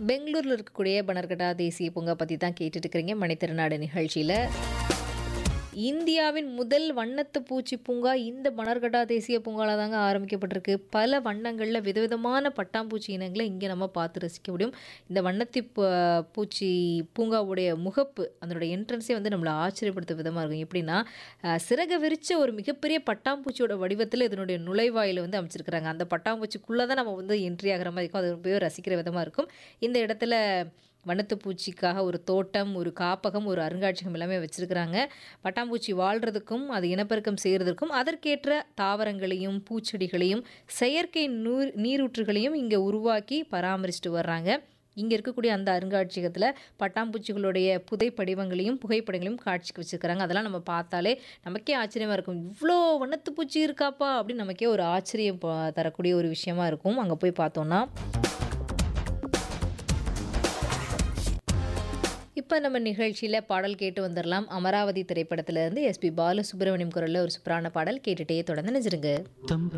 பெங்களூரில் இருக்கக்கூடிய பனர்கட்டா தேசிய பூங்கா பற்றி தான் கேட்டுட்டு இருக்கிறீங்க மணித்திருநாடு நிகழ்ச்சியில் இந்தியாவின் முதல் வண்ணத்து பூச்சி பூங்கா இந்த பனர்கட்டா தேசிய பூங்காவில் தாங்க ஆரம்பிக்கப்பட்டிருக்கு பல வண்ணங்களில் விதவிதமான பட்டாம்பூச்சி இனங்களை இங்கே நம்ம பார்த்து ரசிக்க முடியும் இந்த வண்ணத்தி பூ- பூச்சி பூங்காவுடைய முகப்பு அதனுடைய என்ட்ரன்ஸே வந்து நம்மளை ஆச்சரியப்படுத்த விதமாக இருக்கும் எப்படின்னா அஹ், சிறக விரிச்ச ஒரு மிகப்பெரிய பட்டாம்பூச்சியோட வடிவத்தில் இதனுடைய நுழைவாயில் வந்து அமைச்சிருக்கிறாங்க அந்த பட்டாம்பூச்சிக்குள்ளே தான் நம்ம வந்து என்ட்ரி ஆகிற மாதிரி இருக்கும் அது போய் ரசிக்கிற விதமாக இருக்கும் இந்த இடத்துல வண்ணத்து பூச்சிக்காக ஒரு தோட்டம் ஒரு காப்பகம் ஒரு அருங்காட்சியகம் எல்லாமே வச்சுருக்கிறாங்க பட்டாம்பூச்சி வாழ்கிறதுக்கும் அது இனப்பெருக்கம் செய்கிறதுக்கும் அதற்கேற்ற தாவரங்களையும் பூச்செடிகளையும் செயற்கை நூர் நீரூற்றுகளையும் இங்கே உருவாக்கி பராமரிச்சுட்டு வர்றாங்க இங்கே இருக்கக்கூடிய அந்த அருங்காட்சியகத்தில் பட்டாம்பூச்சிகளுடைய புதைப்படிவங்களையும் புகைப்படங்களையும் காட்சிக்கு வச்சுருக்கிறாங்க அதெல்லாம் நம்ம பார்த்தாலே நமக்கே ஆச்சரியமாக இருக்கும் இவ்வளோ வண்ணத்து பூச்சி இருக்காப்பா அப்படின்னு நமக்கே ஒரு ஆச்சரியம் ப- தரக்கூடிய ஒரு விஷயமா இருக்கும் அங்கே போய் பார்த்தோன்னா இப்போ நம்ம நிகழ்ச்சியில் பாடல் கேட்டு வந்துடலாம் அமராவதி திரைப்படத்திலிருந்து எஸ்பி பாலசுப்ரமணியம் குரலில் ஒரு சூப்பரான பாடல் கேட்டுட்டே தொடர்ந்து நினைச்சிருங்க